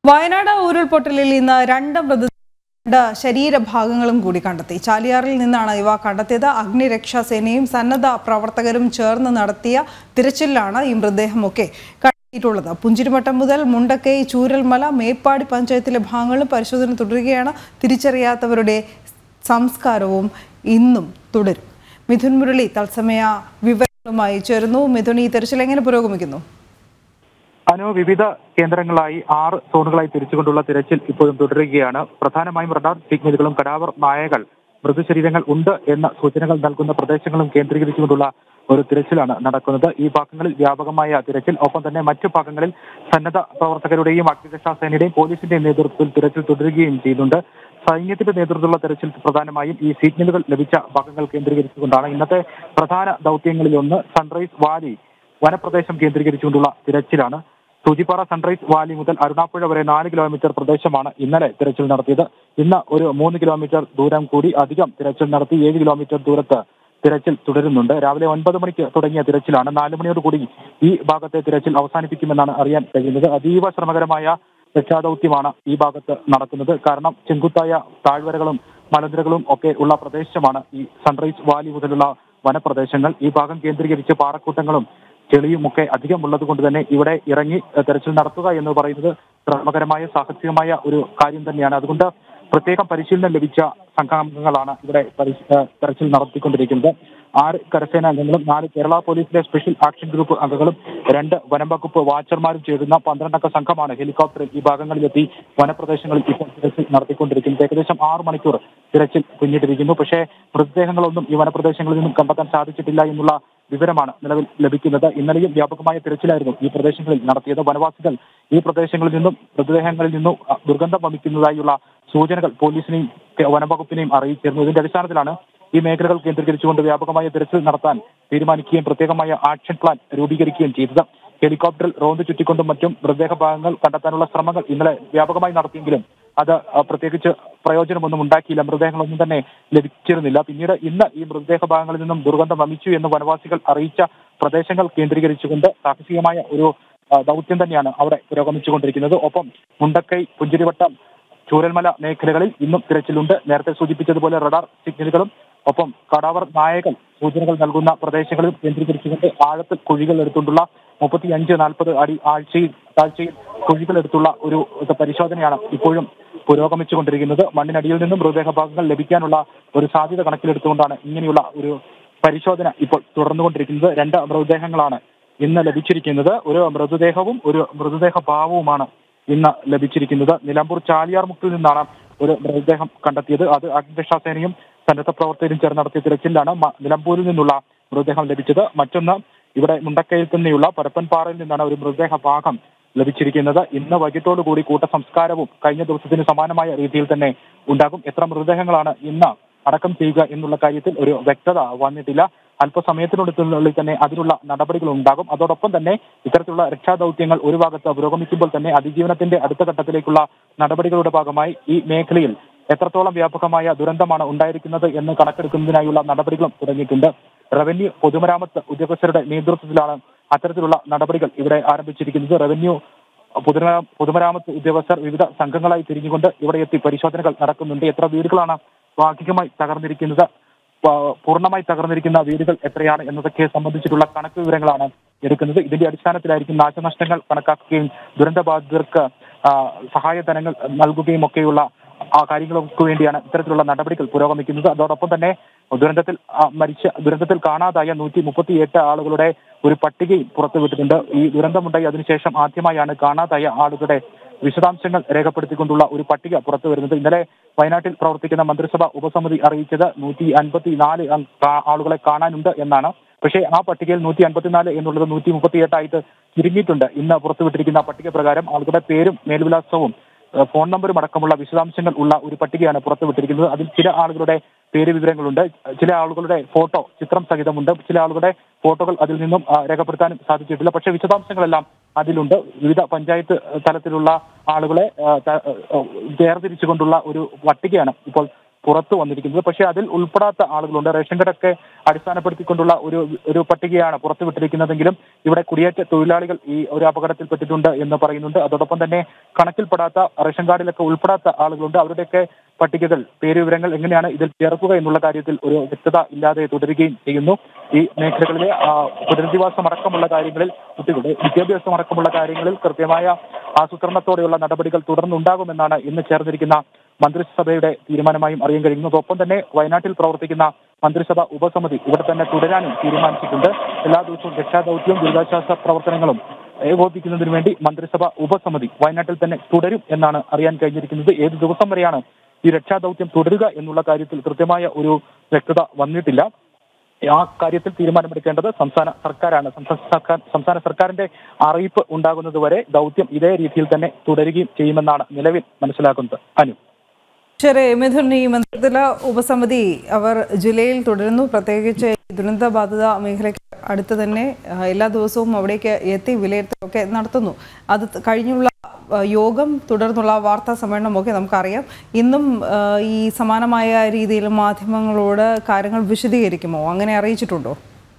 വയനാട് ഉരുൾപൊട്ടലിൽ ഇന്ന് രണ്ട് മൃത രണ്ട് ശരീരഭാഗങ്ങളും കൂടി കണ്ടെത്തി ചാലിയാറിൽ നിന്നാണ് ഇവ കണ്ടെത്തിയത് അഗ്നിരക്ഷാസേനയും സന്നദ്ധ പ്രവർത്തകരും ചേർന്ന് നടത്തിയ തിരച്ചിലാണ് ഈ മൃതദേഹമൊക്കെ കണ്ടെത്തിയിട്ടുള്ളത് പുഞ്ചിരിമട്ടം മുതൽ മുണ്ടക്കൈ ചൂരൽമല മേപ്പാടി പഞ്ചായത്തിലെ ഭാഗങ്ങളും പരിശോധന തുടരുകയാണ് തിരിച്ചറിയാത്തവരുടെ സംസ്കാരവും ഇന്നും തുടരും മിഥുൻ മുരളി തത്സമയ വിവരങ്ങളുമായി ചേരുന്നു മിഥുൻ ഈ തെരച്ചിൽ എങ്ങനെ പുരോഗമിക്കുന്നു അനു വിവിധ കേന്ദ്രങ്ങളായി ആറ് സോണുകളായി തിരിച്ചുകൊണ്ടുള്ള തിരച്ചിൽ ഇപ്പോഴും തുടരുകയാണ് പ്രധാനമായും റഡാർ സിഗ്നലുകളും കടാവർ നായകൾ മൃതശരീരങ്ങൾ ഉണ്ട് എന്ന സൂചനകൾ നൽകുന്ന പ്രദേശങ്ങളും കേന്ദ്രീകരിച്ചുകൊണ്ടുള്ള ഒരു തിരച്ചിലാണ് നടക്കുന്നത് ഈ ഭാഗങ്ങളിൽ വ്യാപകമായ തിരച്ചിൽ ഒപ്പം തന്നെ മറ്റു ഭാഗങ്ങളിൽ സന്നദ്ധ പ്രവർത്തകരുടെയും അഗ്നിരക്ഷാസേനയുടെയും പോലീസിന്റെയും നേതൃത്വത്തിൽ തിരച്ചിൽ തുടരുകയും ചെയ്യുന്നുണ്ട് സൈന്യത്തിന്റെ നേതൃത്വത്തിലുള്ള തെരച്ചിൽ പ്രധാനമായും ഈ സിഗ്നലുകൾ ലഭിച്ച ഭാഗങ്ങൾ കേന്ദ്രീകരിച്ചുകൊണ്ടാണ് ഇന്നത്തെ പ്രധാന ദൗത്യങ്ങളിലൊന്ന് സൺറൈസ് വാലി വനപ്രദേശം കേന്ദ്രീകരിച്ചുകൊണ്ടുള്ള തിരച്ചിലാണ് സൂചിപ്പാറ സൺറൈസ് വാലി മുതൽ അരുണാപ്പുഴ വരെ നാല് കിലോമീറ്റർ പ്രദേശമാണ് ഇന്നലെ തിരച്ചിൽ നടത്തിയത് ഇന്ന് ഒരു മൂന്ന് കിലോമീറ്റർ ദൂരം കൂടി അധികം തിരച്ചിൽ നടത്തി ഏഴ് കിലോമീറ്റർ ദൂരത്ത് തിരച്ചിൽ തുടരുന്നുണ്ട് രാവിലെ ഒൻപത് മണിക്ക് തുടങ്ങിയ തിരച്ചിലാണ് നാല് മണിയോട് കൂടി ഈ ഭാഗത്തെ തിരച്ചിൽ അവസാനിപ്പിക്കുമെന്നാണ് അറിയാൻ കഴിയുന്നത് അതീവ ശ്രമകരമായ രക്ഷാദൌത്യമാണ് ഈ ഭാഗത്ത് നടക്കുന്നത് കാരണം ചെങ്കുത്തായ താഴ്വരകളും മലനിരകളും ഒക്കെ ഉള്ള പ്രദേശമാണ് ഈ സൺറൈസ് വാലി മുതലുള്ള വനപ്രദേശങ്ങൾ ഈ ഭാഗം കേന്ദ്രീകരിച്ച് പാറക്കൂട്ടങ്ങളും ചെളിയും ഒക്കെ അധികം ഉള്ളത് കൊണ്ട് തന്നെ ഇവിടെ ഇറങ്ങി ഏഹ്, തെരച്ചിൽ നടത്തുക എന്ന് പറയുന്നത് ശ്രമകരമായ സാഹസികമായ ഒരു കാര്യം തന്നെയാണ് അതുകൊണ്ട് പ്രത്യേകം പരിശീലനം ലഭിച്ച സംഘാംഗങ്ങളാണ് ഇവിടെ പരിശ- ഏഹ്, തെരച്ചിൽ നടത്തിക്കൊണ്ടിരിക്കുന്നത് ആറ് കരസേന അംഗങ്ങളും നാല് കേരള പോലീസിലെ സ്പെഷ്യൽ ആക്ഷൻ ഗ്രൂപ്പ് അംഗങ്ങളും രണ്ട് വനം വകുപ്പ് വാച്ചർമാരും ചേരുന്ന പന്ത്രണ്ടംഗ സംഘമാണ് ഹെലികോപ്റ്ററിൽ ഈ ഭാഗങ്ങളിലെത്തി വനപ്രദേശങ്ങളിൽ ഇപ്പോൾ തിരച്ചിൽ നടത്തിക്കൊണ്ടിരിക്കുന്നത് ഏകദേശം ആറ് മണിക്കൂർ തിരച്ചിൽ പിന്നിട്ടിരിക്കുന്നു പക്ഷേ മൃതദേഹങ്ങളൊന്നും ഈ വനപ്രദേശങ്ങളിൽ നിന്നും കണ്ടെത്താൻ സാധിച്ചിട്ടില്ല എന്നുള്ള വിവരമാണ് നിലവിൽ ലഭിക്കുന്നത് ഇന്നലെയും വ്യാപകമായ തിരച്ചിലായിരുന്നു ഈ പ്രദേശങ്ങളിൽ നടത്തിയത് വനവാസികൾ ഈ പ്രദേശങ്ങളിൽ നിന്നും മൃതദേഹങ്ങളിൽ നിന്നും അ, ദുർഗന്ധം വമിക്കുന്നതായുള്ള സൂചനകൾ പോലീസിനെയും കെ- വനംവകുപ്പിനെയും അറിയിച്ചിരുന്നു ഇതിന്റെ അടിസ്ഥാനത്തിലാണ് ഈ മേഖലകൾ കേന്ദ്രീകരിച്ചുകൊണ്ട് വ്യാപകമായ തിരച്ചിൽ നടത്താൻ തീരുമാനിക്കുകയും പ്രത്യേകമായ ആക്ഷൻ പ്ലാൻ രൂപീകരിക്കുകയും ചെയ്തത് ഹെലികോപ്റ്ററിൽ റോന്ത് ചുറ്റിക്കൊണ്ടും മറ്റും മൃതദേഹ ഭാഗങ്ങൾ കണ്ടെത്താനുള്ള ശ്രമങ്ങൾ ഇന്നലെ വ്യാപകമായി നടത്തിയെങ്കിലും അത് അ, പ്രത്യേകിച്ച് പ്രയോജനമൊന്നും ഉണ്ടാക്കിയില്ല മൃതദേഹങ്ങളൊന്നും തന്നെ ലഭിച്ചിരുന്നില്ല പിന്നീട് ഇന്ന് ഈ മൃതദേഹ ഭാഗങ്ങളിൽ നിന്നും ദുർഗന്ധം വമിച്ചു എന്ന് വനവാസികൾ അറിയിച്ച പ്രദേശങ്ങൾ കേന്ദ്രീകരിച്ചുകൊണ്ട് സാഹസികമായ ഒരു ആ, ദൗത്യം തന്നെയാണ് അവിടെ പുരോഗമിച്ചുകൊണ്ടിരിക്കുന്നത് ഒപ്പം മുണ്ടക്കൈ പുഞ്ചിരിവട്ടം ചൂരൽമല മേഖലകളിൽ ഇന്നും തിരച്ചിലുണ്ട് നേരത്തെ സൂചിപ്പിച്ചതുപോലെ റഡാർ സിഗ്നലുകളും ഒപ്പം കടാവർ നായകൾ സൂചനകൾ നൽകുന്ന പ്രദേശങ്ങളിൽ കേന്ദ്രീകരിച്ചുകൊണ്ട് ആഴത്തിൽ കുഴികൾ എടുത്തുകൊണ്ടുള്ള മുപ്പത്തി അഞ്ച് നാൽപ്പത് അടി ആഴ്ചയിൽ താഴ്ചയിൽ കുഴികൾ എടുത്തുള്ള ഒരു ഇത് പരിശോധനയാണ് ഇപ്പോഴും പുരോഗമിച്ചുകൊണ്ടിരിക്കുന്നത് മണ്ണിനടിയിൽ നിന്നും മൃതദേഹ ഭാഗങ്ങൾ ലഭിക്കാനുള്ള ഒരു സാധ്യത കണക്കിലെടുത്തുകൊണ്ടാണ് ഇങ്ങനെയുള്ള ഒരു പരിശോധന ഇപ്പോൾ തുടർന്നുകൊണ്ടിരിക്കുന്നത് രണ്ട് മൃതദേഹങ്ങളാണ് ഇന്ന് ലഭിച്ചിരിക്കുന്നത് ഒരു മൃതദേഹവും ഒരു മൃതദേഹ ഭാവവുമാണ് ഇന്ന് ലഭിച്ചിരിക്കുന്നത് നിലമ്പൂർ ചാലിയാർമുക്കിൽ നിന്നാണ് ഒരു മൃതദേഹം കണ്ടെത്തിയത് അത് അഗ്നിരക്ഷാസേനയും സന്നദ്ധ പ്രവർത്തകരും ചേർന്ന് നടത്തിയ തിരച്ചിലാണ് മ- നിലമ്പൂരിൽ നിന്നുള്ള മൃതദേഹം ലഭിച്ചത് മറ്റൊന്ന് ഇവിടെ മുണ്ടക്കയിൽ തന്നെയുള്ള പരപ്പൻപാറയിൽ നിന്നാണ് ഒരു മൃതദേഹ ഭാഗം ലഭിച്ചിരിക്കുന്നത് ഇന്ന് വൈകിട്ടോടുകൂടി കൂട്ടസംസ്കാരവും കഴിഞ്ഞ ദിവസത്തിന് സമാനമായ രീതിയിൽ തന്നെ ഉണ്ടാകും എത്ര മൃതദേഹങ്ങളാണ് ഇന്ന് അടക്കം ചെയ്യുക എന്നുള്ള കാര്യത്തിൽ ഒരു വ്യക്തത വന്നിട്ടില്ല അല്പസമയത്തിനുള്ളിൽ തന്നെ അതിനുള്ള നടപടികൾ ഉണ്ടാകും അതോടൊപ്പം തന്നെ ഇത്തരത്തിലുള്ള രക്ഷാദൌത്യങ്ങൾ ഒരു ഭാഗത്ത് പുരോഗമിക്കുമ്പോൾ തന്നെ അതിജീവനത്തിന്റെ അടുത്ത ഘട്ടത്തിലേക്കുള്ള നടപടികളുടെ ഭാഗമായി ഈ മേഖലയിൽ എത്രത്തോളം വ്യാപകമായ ദുരന്തമാണ് ഉണ്ടായിരിക്കുന്നത് എന്ന് കണക്കെടുക്കുന്നതിനായുള്ള നടപടികളും തുടങ്ങിയിട്ടുണ്ട് റവന്യൂ പൊതുമരാമത്ത് ഉദ്യോഗസ്ഥരുടെ നേതൃത്വത്തിലാണ് അത്തരത്തിലുള്ള നടപടികൾ ഇവിടെ ആരംഭിച്ചിരിക്കുന്നത് റവന്യൂ പൊതുമരാ പൊതുമരാമത്ത് ഉദ്യോഗസ്ഥർ വിവിധ സംഘങ്ങളായി തിരിഞ്ഞുകൊണ്ട് ഇവിടെ എത്തി പരിശോധനകൾ നടക്കുന്നുണ്ട് എത്ര വീടുകളാണ് ഭാഗികമായി തകർന്നിരിക്കുന്നത് പ- പൂർണ്ണമായി തകർന്നിരിക്കുന്ന വീടുകൾ എത്രയാണ് എന്നതൊക്കെ സംബന്ധിച്ചിട്ടുള്ള കണക്ക് വിവരങ്ങളാണ് എടുക്കുന്നത് ഇതിന്റെ അടിസ്ഥാനത്തിലായിരിക്കും നാശനഷ്ടങ്ങൾ കണക്കാക്കുകയും ദുരന്തബാധിതർക്ക് ആ, സഹായധനങ്ങൾ നൽകുകയും ഒക്കെയുള്ള ആ കാര്യങ്ങൾക്ക് വേണ്ടിയാണ് ഇത്തരത്തിലുള്ള നടപടികൾ പുരോഗമിക്കുന്നത് അതോടൊപ്പം തന്നെ ദുരന്തത്തിൽ ആ, മരിച്ച ദുരന്തത്തിൽ കാണാതായ നൂറ്റി മുപ്പത്തി എട്ട് ആളുകളുടെ ഒരു പട്ടികയും പുറത്തുവിട്ടിട്ടുണ്ട് ഈ ദുരന്തമുണ്ടായി അതിനുശേഷം ആദ്യമായാണ് കാണാതായ ആളുകളുടെ വിശദാംശങ്ങൾ രേഖപ്പെടുത്തിക്കൊണ്ടുള്ള ഒരു പട്ടിക പുറത്തു വരുന്നത് ഇന്നലെ വയനാട്ടിൽ പ്രവർത്തിക്കുന്ന മന്ത്രിസഭ ഉപസമിതി അറിയിച്ചത് നൂറ്റി അൻപത്തി നാല് ആളുകളെ കാണാനുണ്ട് എന്നാണ് പക്ഷേ ആ പട്ടികയിൽ നൂറ്റി അൻപത്തിനാല് എന്നുള്ളത് നൂറ്റി മുപ്പത്തിയെട്ടായിട്ട് ചുരുങ്ങിയിട്ടുണ്ട് ഇന്ന് പുറത്തുവിട്ടിരിക്കുന്ന പട്ടിക പ്രകാരം ആളുകളുടെ പേരും മേൽവിലാസവും ഏഹ് ഫോൺ നമ്പറും അടക്കമുള്ള വിശദാംശങ്ങൾ ഉള്ള ഒരു പട്ടികയാണ് പുറത്തുവിട്ടിരിക്കുന്നത് അതിൽ ചില ആളുകളുടെ പേര് വിവരങ്ങളുണ്ട് ചില ആളുകളുടെ ഫോട്ടോ ചിത്രം സഹിതമുണ്ട് ചില ആളുകളുടെ ഫോട്ടോകൾ അതിൽ നിന്നും ആ, രേഖപ്പെടുത്താനും സാധിച്ചിട്ടില്ല പക്ഷേ വിശദാംശങ്ങളെല്ലാം അതിലുണ്ട് വിവിധ പഞ്ചായത്ത് തലത്തിലുള്ള ആളുകളെ ആ, ത- ആ, വേർതിരിച്ചുകൊണ്ടുള്ള ഒരു പട്ടികയാണ് ഇപ്പോൾ പുറത്തു വന്നിരിക്കുന്നത് പക്ഷേ അതിൽ ഉൾപ്പെടാത്ത ആളുകളുണ്ട് റേഷൻ കാർഡൊക്കെ അടിസ്ഥാനപ്പെടുത്തിക്കൊണ്ടുള്ള ഒരു ഒരു പട്ടികയാണ് പുറത്തുവിട്ടിരിക്കുന്നതെങ്കിലും ഇവിടെ കുടിയേറ്റ തൊഴിലാളികൾ ഈ ഒരു അപകടത്തിൽപ്പെട്ടിട്ടുണ്ട് എന്ന് പറയുന്നുണ്ട് അതോടൊപ്പം തന്നെ കണക്കിൽപ്പെടാത്ത റേഷൻ കാർഡിലൊക്കെ ഉൾപ്പെടാത്ത ആളുകളുണ്ട് അവരുടെയൊക്കെ പട്ടികകൾ പേര് വിവരങ്ങൾ എങ്ങനെയാണ് ഇതിൽ ചേർക്കുക എന്നുള്ള കാര്യത്തിൽ ഒരു വ്യക്തത ഇല്ലാതെ തുടരുകയും ചെയ്യുന്നു ഈ മേഖലകളിലെ ആ, പുനരധിവാസം അടക്കമുള്ള കാര്യങ്ങളിൽ കുട്ടികളുടെ വിദ്യാഭ്യാസം അടക്കമുള്ള കാര്യങ്ങളിൽ കൃത്യമായ ആസൂത്രണത്തോടെയുള്ള നടപടികൾ തുടർന്നുണ്ടാകുമെന്നാണ് ഇന്ന് ചേർന്നിരിക്കുന്ന മന്ത്രിസഭയുടെ തീരുമാനമായും അറിയാൻ കഴിയുന്നത് ഒപ്പം തന്നെ വയനാട്ടിൽ പ്രവർത്തിക്കുന്ന മന്ത്രിസഭ ഉപസമിതി ഇവിടെ തന്നെ തുടരാനും തീരുമാനിച്ചിട്ടുണ്ട് എല്ലാ ദിവസവും രക്ഷാദൌത്യവും ദുരിതാശ്വാസ പ്രവർത്തനങ്ങളും ഏകോപിക്കുന്നതിന് വേണ്ടി മന്ത്രിസഭ ഉപസമിതി വയനാട്ടിൽ തന്നെ തുടരും എന്നാണ് അറിയാൻ കഴിഞ്ഞിരിക്കുന്നത് ഏത് ദിവസം വരെയാണ് ഈ രക്ഷാദൌത്യം തുടരുക എന്നുള്ള കാര്യത്തിൽ കൃത്യമായ ഒരു വ്യക്തത വന്നിട്ടില്ല ആ കാര്യത്തിൽ തീരുമാനമെടുക്കേണ്ടത് സംസ്ഥാന സർക്കാരാണ് സംസ്ഥാന സർക്കാർ സംസ്ഥാന സർക്കാരിന്റെ അറിയിപ്പ് ഉണ്ടാകുന്നതുവരെ ദൗത്യം ഇതേ രീതിയിൽ തന്നെ തുടരുകയും ചെയ്യുമെന്നാണ് നിലവിൽ മനസ്സിലാക്കുന്നത് അനു ശരി മിഥുൻ ഈ മന്ത്രിതല ഉപസമിതി അവർ ജില്ലയിൽ തുടരുന്നു പ്രത്യേകിച്ച് ഈ ദുരന്തബാധിത മേഖലയ്ക്ക് അടുത്ത് തന്നെ ആ, എല്ലാ ദിവസവും അവിടേക്ക് എത്തി വിലയിരുത്തലൊക്കെ നടത്തുന്നു അത് ത- കഴിഞ്ഞുള്ള ആ, യോഗം തുടർന്നുള്ള വാർത്താ സമ്മേളനമൊക്കെ നമുക്കറിയാം ഇന്നും ആ, ഈ സമാനമായ രീതിയിൽ മാധ്യമങ്ങളോട് കാര്യങ്ങൾ വിശദീകരിക്കുമോ അങ്ങനെ അറിയിച്ചിട്ടുണ്ടോ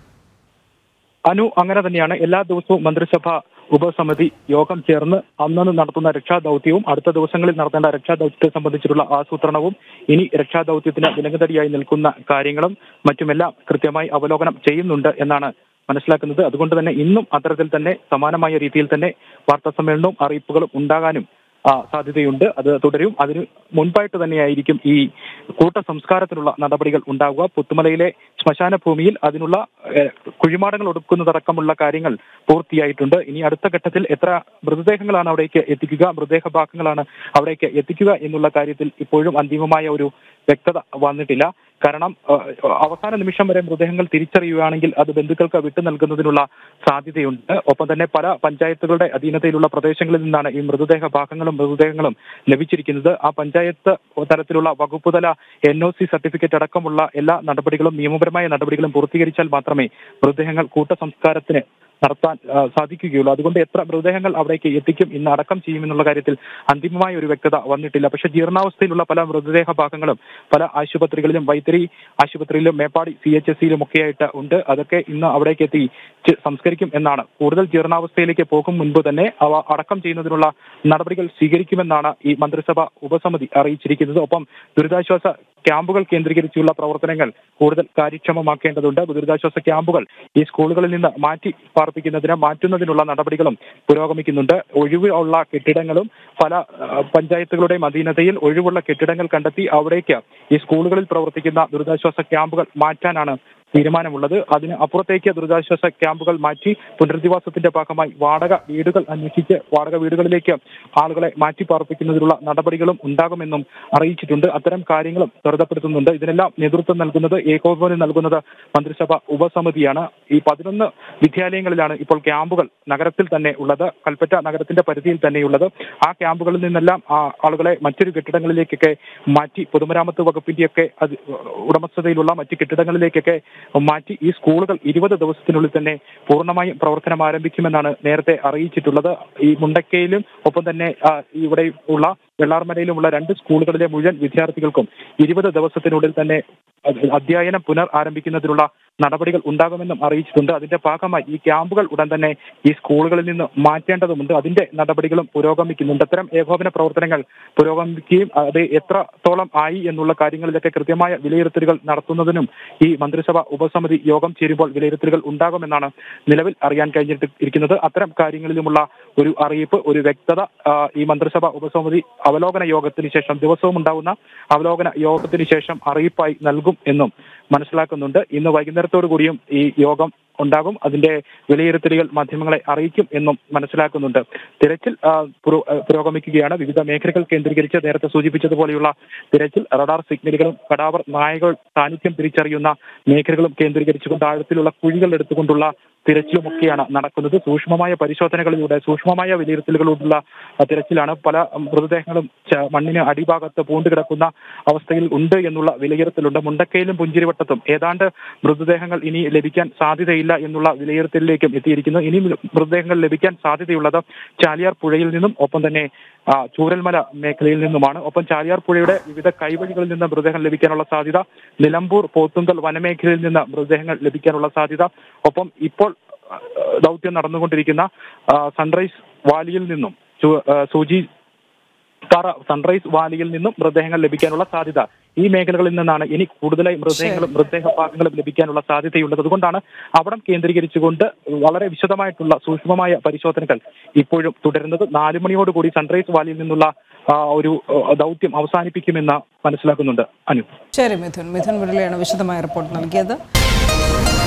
അനു അങ്ങനെ തന്നെയാണ് എല്ലാ ദിവസവും മന്ത്രിസഭ ഉപസമിതി യോഗം ചേർന്ന് അന്നന്ന് നടത്തുന്ന രക്ഷാദൌത്യവും അടുത്ത ദിവസങ്ങളിൽ നടത്തേണ്ട രക്ഷാദൌത്യത്തെ സംബന്ധിച്ചിട്ടുള്ള ആസൂത്രണവും ഇനി രക്ഷാദൌത്യത്തിന് വിലങ്ങുതടിയായി നിൽക്കുന്ന കാര്യങ്ങളും മറ്റുമെല്ലാം കൃത്യമായി അവലോകനം ചെയ്യുന്നുണ്ട് എന്നാണ് മനസ്സിലാക്കുന്നത് അതുകൊണ്ട് തന്നെ ഇന്നും അത്തരത്തിൽ തന്നെ സമാനമായ രീതിയിൽ തന്നെ വാർത്താ സമ്മേളനവും അറിയിപ്പുകളും ഉണ്ടാകാനും ആ, സാധ്യതയുണ്ട് അത് തുടരും അതിന് മുൻപായിട്ട് തന്നെയായിരിക്കും ഈ കൂട്ട സംസ്കാരത്തിനുള്ള നടപടികൾ ഉണ്ടാവുക പുത്തുമലയിലെ ശ്മശാന ഭൂമിയിൽ അതിനുള്ള ഏഹ്, കുഴിമാടങ്ങൾ ഒടുക്കുന്നതടക്കമുള്ള കാര്യങ്ങൾ പൂർത്തിയായിട്ടുണ്ട് ഇനി അടുത്ത ഘട്ടത്തിൽ എത്ര മൃതദേഹങ്ങളാണ് അവിടേക്ക് എത്തിക്കുക മൃതദേഹ ഭാഗങ്ങളാണ് അവിടേക്ക് എത്തിക്കുക എന്നുള്ള കാര്യത്തിൽ ഇപ്പോഴും അന്തിമമായ ഒരു വ്യക്തത വന്നിട്ടില്ല കാരണം ഏഹ്, അവസാന നിമിഷം വരെ മൃതദേഹങ്ങൾ തിരിച്ചറിയുകയാണെങ്കിൽ അത് ബന്ധുക്കൾക്ക് വിട്ടു നൽകുന്നതിനുള്ള സാധ്യതയുണ്ട് ഒപ്പം തന്നെ പല പഞ്ചായത്തുകളുടെ അധീനതയിലുള്ള പ്രദേശങ്ങളിൽ നിന്നാണ് ഈ മൃതദേഹ ഭാഗങ്ങളും മൃതദേഹങ്ങളും ലഭിച്ചിരിക്കുന്നത് ആ പഞ്ചായത്ത് തലത്തിലുള്ള വകുപ്പ് തല എൻ ഒ സി സർട്ടിഫിക്കറ്റ് അടക്കമുള്ള എല്ലാ നടപടികളും നിയമപരമായ നടപടികളും പൂർത്തീകരിച്ചാൽ മാത്രമേ മൃതദേഹങ്ങൾ കൂട്ടസംസ്കാരത്തിന് നടത്താൻ ആ, സാധിക്കുകയുള്ളൂ അതുകൊണ്ട് എത്ര മൃതദേഹങ്ങൾ അവിടേക്ക് എത്തിക്കും ഇന്ന് അടക്കം ചെയ്യുമെന്നുള്ള കാര്യത്തിൽ അന്തിമമായ ഒരു വ്യക്തത വന്നിട്ടില്ല പക്ഷേ ജീർണാവസ്ഥയിലുള്ള പല മൃതദേഹ ഭാഗങ്ങളും പല ആശുപത്രികളിലും വൈത്തിരി ആശുപത്രിയിലും മേപ്പാടി സി എച്ച് എസ് സിയിലും ഒക്കെയായിട്ട് ഉണ്ട് അതൊക്കെ ഇന്ന് അവിടേക്ക് എത്തി ചെ- സംസ്കരിക്കും എന്നാണ് കൂടുതൽ ജീർണാവസ്ഥയിലേക്ക് പോകും മുൻപ് തന്നെ അവ അടക്കം ചെയ്യുന്നതിനുള്ള നടപടികൾ സ്വീകരിക്കുമെന്നാണ് ഈ മന്ത്രിസഭ ഉപസമിതി അറിയിച്ചിരിക്കുന്നത് ഒപ്പം ദുരിതാശ്വാസ ക്യാമ്പുകൾ കേന്ദ്രീകരിച്ചുള്ള പ്രവർത്തനങ്ങൾ കൂടുതൽ കാര്യക്ഷമമാക്കേണ്ടതുണ്ട് ദുരിതാശ്വാസ ക്യാമ്പുകൾ ഈ സ്കൂളുകളിൽ നിന്ന് മാറ്റി പാർപ്പിക്കുന്നതിന് മാറ്റുന്നതിനുള്ള നടപടികളും പുരോഗമിക്കുന്നുണ്ട് ഒഴിവുള്ള കെട്ടിടങ്ങളും പല ആ, പഞ്ചായത്തുകളുടെയും അധീനതയിൽ ഒഴിവുള്ള കെട്ടിടങ്ങൾ കണ്ടെത്തി അവിടേക്ക് ഈ സ്കൂളുകളിൽ പ്രവർത്തിക്കുന്ന ദുരിതാശ്വാസ ക്യാമ്പുകൾ മാറ്റാനാണ് തീരുമാനമുള്ളത് അതിന് അപ്പുറത്തേക്ക് ദുരിതാശ്വാസ ക്യാമ്പുകൾ മാറ്റി പുനരധിവാസത്തിന്റെ ഭാഗമായി വാടക വീടുകൾ അന്വേഷിച്ച് വാടക വീടുകളിലേക്ക് ആളുകളെ മാറ്റി പാർപ്പിക്കുന്നതിനുള്ള നടപടികളും ഉണ്ടാകുമെന്നും അറിയിച്ചിട്ടുണ്ട് അത്തരം കാര്യങ്ങളും ത്വരിതപ്പെടുത്തുന്നുണ്ട് ഇതിനെല്ലാം നേതൃത്വം നൽകുന്നത് ഏകോപനം നൽകുന്നത് മന്ത്രിസഭ ഉപസമിതിയാണ് ഈ പതിനൊന്ന് വിദ്യാലയങ്ങളിലാണ് ഇപ്പോൾ ക്യാമ്പുകൾ നഗരത്തിൽ തന്നെ ഉള്ളത് കൽപ്പറ്റ നഗരത്തിന്റെ പരിധിയിൽ തന്നെയുള്ളത് ആ ക്യാമ്പുകളിൽ നിന്നെല്ലാം ആ ആളുകളെ മറ്റൊരു കെട്ടിടങ്ങളിലേക്കൊക്കെ മാറ്റി പൊതുമരാമത്ത് വകുപ്പിന്റെയൊക്കെ അത് ഉടമസ്ഥതയിലുള്ള മറ്റ് കെട്ടിടങ്ങളിലേക്കൊക്കെ മാറ്റി ഈ സ്കൂളുകൾ ഇരുപത് ദിവസത്തിനുള്ളിൽ തന്നെ പൂർണ്ണമായും പ്രവർത്തനം ആരംഭിക്കുമെന്നാണ് നേരത്തെ അറിയിച്ചിട്ടുള്ളത് ഈ മുണ്ടക്കയിലും ഒപ്പം തന്നെ ആ, ഇവിടെ ഉള്ള വെള്ളാർമലയിലുമുള്ള രണ്ട് സ്കൂളുകളിലെ മുഴുവൻ വിദ്യാർത്ഥികൾക്കും ഇരുപത് ദിവസത്തിനുള്ളിൽ തന്നെ അത് അധ്യയനം പുനർ ആരംഭിക്കുന്നതിനുള്ള നടപടികൾ ഉണ്ടാകുമെന്നും അറിയിച്ചിട്ടുണ്ട് അതിന്റെ ഭാഗമായി ഈ ക്യാമ്പുകൾ ഉടൻ തന്നെ ഈ സ്കൂളുകളിൽ നിന്ന് മാറ്റേണ്ടതുണ്ട് അതിന്റെ നടപടികളും പുരോഗമിക്കുന്നുണ്ട് അത്തരം ഏകോപന പ്രവർത്തനങ്ങൾ പുരോഗമിക്കുകയും അത് എത്രത്തോളം ആയി എന്നുള്ള കാര്യങ്ങളിലൊക്കെ കൃത്യമായ വിലയിരുത്തലുകൾ നടത്തുന്നതിനും ഈ മന്ത്രിസഭ ഉപസമിതി യോഗം ചേരുമ്പോൾ വിലയിരുത്തലുകൾ ഉണ്ടാകുമെന്നാണ് നിലവിൽ അറിയാൻ കഴിഞ്ഞിട്ട് ഇരിക്കുന്നത് അത്തരം കാര്യങ്ങളിലുമുള്ള ഒരു അറിയിപ്പ് ഒരു വ്യക്തത ആ, ഈ മന്ത്രിസഭ ഉപസമിതി അവലോകന യോഗത്തിന് ശേഷം ദിവസവും ഉണ്ടാകുന്ന അവലോകന യോഗത്തിന് ശേഷം അറിയിപ്പായി നൽകും എന്നും മനസ്സിലാക്കുന്നുണ്ട് ഇന്ന് വൈകുന്നേരത്തോടു കൂടിയും ഈ യോഗം ഉണ്ടാകും അതിന്റെ വിലയിരുത്തലുകൾ മാധ്യമങ്ങളെ അറിയിക്കും എന്നും മനസ്സിലാക്കുന്നുണ്ട് തിരച്ചിൽ ആ, പുരോ- ആ, പുരോഗമിക്കുകയാണ് വിവിധ മേഖലകൾ കേന്ദ്രീകരിച്ച് നേരത്തെ സൂചിപ്പിച്ചതുപോലെയുള്ള തിരച്ചിൽ റഡാർ സിഗ്നലുകളും കടാവർ നായകൾ സാന്നിധ്യം തിരിച്ചറിയുന്ന മേഖലകളും കേന്ദ്രീകരിച്ചുകൊണ്ട് ആഴത്തിലുള്ള കുഴികൾ എടുത്തുകൊണ്ടുള്ള തിരച്ചിലുമൊക്കെയാണ് നടക്കുന്നത് സൂക്ഷ്മമായ പരിശോധനകളിലൂടെ സൂക്ഷ്മമായ വിലയിരുത്തലുകളിലൂടെയുള്ള ആ, തിരച്ചിലാണ് പല ഉം, മൃതദേഹങ്ങളും ച- മണ്ണിന് അടിഭാഗത്ത് പൂണ്ട് കിടക്കുന്ന അവസ്ഥയിൽ ഉണ്ട് എന്നുള്ള വിലയിരുത്തലുണ്ട് മുണ്ടക്കയിലും പുഞ്ചിരിവട്ടത്തും ഏതാണ്ട് മൃതദേഹങ്ങൾ ഇനി ലഭിക്കാൻ സാധ്യതയില്ല എന്നുള്ള വിലയിരുത്തലിലേക്കും എത്തിയിരിക്കുന്നു ഇനി മൃതദേഹങ്ങൾ ലഭിക്കാൻ സാധ്യതയുള്ളത് ചാലിയാർ പുഴയിൽ നിന്നും ഒപ്പം തന്നെ ആ, ചൂരൽമല മേഖലയിൽ നിന്നുമാണ് ഒപ്പം ചാലിയാർ പുഴയുടെ വിവിധ കൈവഴികളിൽ നിന്ന് മൃതദേഹം ലഭിക്കാനുള്ള സാധ്യത നിലമ്പൂർ പോത്തുങ്കൽ വനമേഖലയിൽ നിന്ന് മൃതദേഹങ്ങൾ ലഭിക്കാനുള്ള സാധ്യത ഒപ്പം ഇപ്പോൾ ആ, ദൗത്യം നടന്നുകൊണ്ടിരിക്കുന്ന ആ, സൺറൈസ് വാലിയിൽ നിന്നും ചു- ആ, സൂചി തറ സൺറൈസ് വാലിയിൽ നിന്നും മൃതദേഹങ്ങൾ ലഭിക്കാനുള്ള സാധ്യത ഈ മേഖലകളിൽ നിന്നാണ് ഇനി കൂടുതലായി മൃതദേഹങ്ങളും മൃതദേഹ ഭാഗങ്ങളും ലഭിക്കാനുള്ള സാധ്യതയുള്ളത് അതുകൊണ്ടാണ് അവിടം കേന്ദ്രീകരിച്ചുകൊണ്ട് വളരെ വിശദമായിട്ടുള്ള സൂക്ഷ്മമായ പരിശോധനകൾ ഇപ്പോഴും തുടരുന്നത് നാലു മണിയോടുകൂടി സൺറൈസ് വാലിയിൽ നിന്നുള്ള ആ, ഒരു ആ, ദൗത്യം അവസാനിപ്പിക്കുമെന്ന് മനസ്സിലാക്കുന്നുണ്ട് അനു ശരി മിഥുൻ മിഥുൻ മുരളിയാണ് വിശദമായ റിപ്പോർട്ട് നൽകിയത്